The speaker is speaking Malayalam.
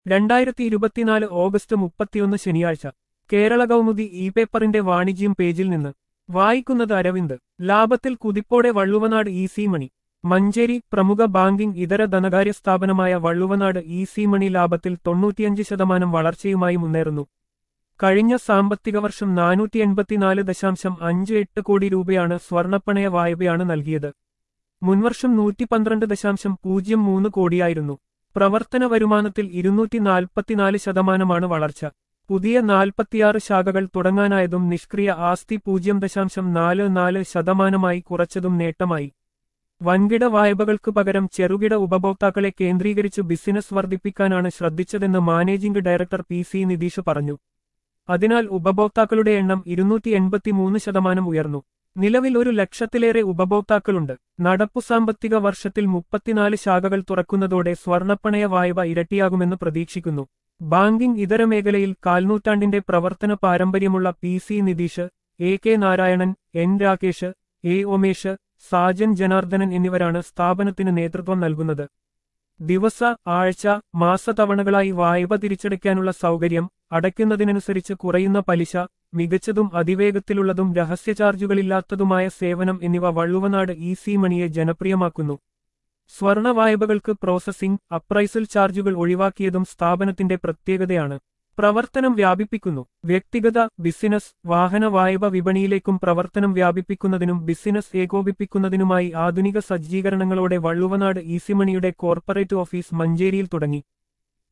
രണ്ടായിരത്തി ഇരുപത്തിനാല് ഓഗസ്റ്റ് മുപ്പത്തിയൊന്ന് ശനിയാഴ്ച കേരള കൗമുദി ഇ പേപ്പറിന്റെ വാണിജ്യം പേജിൽ നിന്ന് വായിക്കുന്നത് അരവിന്ദ് ലാഭത്തിൽ കുതിപ്പോടെ Valluvanad easy money Manjeri പ്രമുഖ ബാങ്കിംഗ് ഇതര ധനകാര്യ സ്ഥാപനമായ വള്ളുവനാട് ഇ സി മണി ലാഭത്തിൽ തൊണ്ണൂറ്റിയഞ്ച് ശതമാനം വളർച്ചയുമായി മുന്നേറുന്നു കഴിഞ്ഞ സാമ്പത്തിക വർഷം നാനൂറ്റി എൺപത്തിനാല് ദശാംശം അഞ്ച് എട്ട് കോടി രൂപയാണ് സ്വർണ്ണപ്പണയ വായ്പയാണ് നൽകിയത് മുൻവർഷം നൂറ്റി പന്ത്രണ്ട് ദശാംശം പൂജ്യം മൂന്ന് കോടിയായിരുന്നു പ്രവർത്തന വരുമാനത്തിൽ ഇരുന്നൂറ്റി നാൽപ്പത്തിനാല് ശതമാനമാണ് വളർച്ച പുതിയ നാൽപ്പത്തിയാറ് ശാഖകൾ തുടങ്ങാനായതും നിഷ്ക്രിയ ആസ്തി പൂജ്യം ദശാംശം നാല് നാല് ശതമാനമായി കുറച്ചതും നേട്ടമായി വൻകിട വായ്പകൾക്ക് പകരം ചെറുകിട ഉപഭോക്താക്കളെ കേന്ദ്രീകരിച്ച് ബിസിനസ് വർദ്ധിപ്പിക്കാനാണ് ശ്രദ്ധിച്ചതെന്ന് managing director P C Nitish പറഞ്ഞു അതിനാൽ ഉപഭോക്താക്കളുടെ എണ്ണം ഇരുന്നൂറ്റി എൺപത്തിമൂന്ന് ശതമാനം ഉയർന്നു നിലവിൽ ഒരു ലക്ഷത്തിലേറെ ഉപഭോക്താക്കളുണ്ട് നടപ്പു സാമ്പത്തിക വർഷത്തിൽ മുപ്പത്തിനാല് ശാഖകൾ തുറക്കുന്നതോടെ സ്വർണ്ണപ്പണയ വായ്പ ഇരട്ടിയാകുമെന്ന് പ്രതീക്ഷിക്കുന്നു ബാങ്കിംഗ് ഇതര മേഖലയിൽ കാൽനൂറ്റാണ്ടിന്റെ പ്രവർത്തന പാരമ്പര്യമുള്ള P C Nitish A K Narayanan N Rakesh A Omesh Sajan Janardhanan എന്നിവരാണ് സ്ഥാപനത്തിന് നേതൃത്വം നൽകുന്നത് ദിവസ ആഴ്ച മാസതവണകളായി വായ്പ തിരിച്ചടയ്ക്കാനുള്ള സൗകര്യം അടയ്ക്കുന്നതിനനുസരിച്ച് കുറയുന്ന പലിശ മികച്ചതും അതിവേഗത്തിലുള്ളതും രഹസ്യ ചാർജുകളില്ലാത്തതുമായ സേവനം എന്നിവ വള്ളുവനാട് ഇ സി മണിയെ ജനപ്രിയമാക്കുന്നു സ്വർണ വായ്പകൾക്ക് പ്രോസസ്സിംഗ് അപ്രൈസൽ ചാർജുകൾ ഒഴിവാക്കിയതും സ്ഥാപനത്തിന്റെ പ്രത്യേകതയാണ് പ്രവർത്തനം വ്യാപിപ്പിക്കുന്നു വ്യക്തിഗത ബിസിനസ് വാഹന വായ്പ വിപണിയിലേക്കും പ്രവർത്തനം വ്യാപിപ്പിക്കുന്നതിനും ബിസിനസ് ഏകോപിപ്പിക്കുന്നതിനുമായി ആധുനിക സജ്ജീകരണങ്ങളോടെ വള്ളുവനാട് ഈസിമണിയുടെ കോർപ്പറേറ്റ് ഓഫീസ് മഞ്ചേരിയിൽ തുടങ്ങി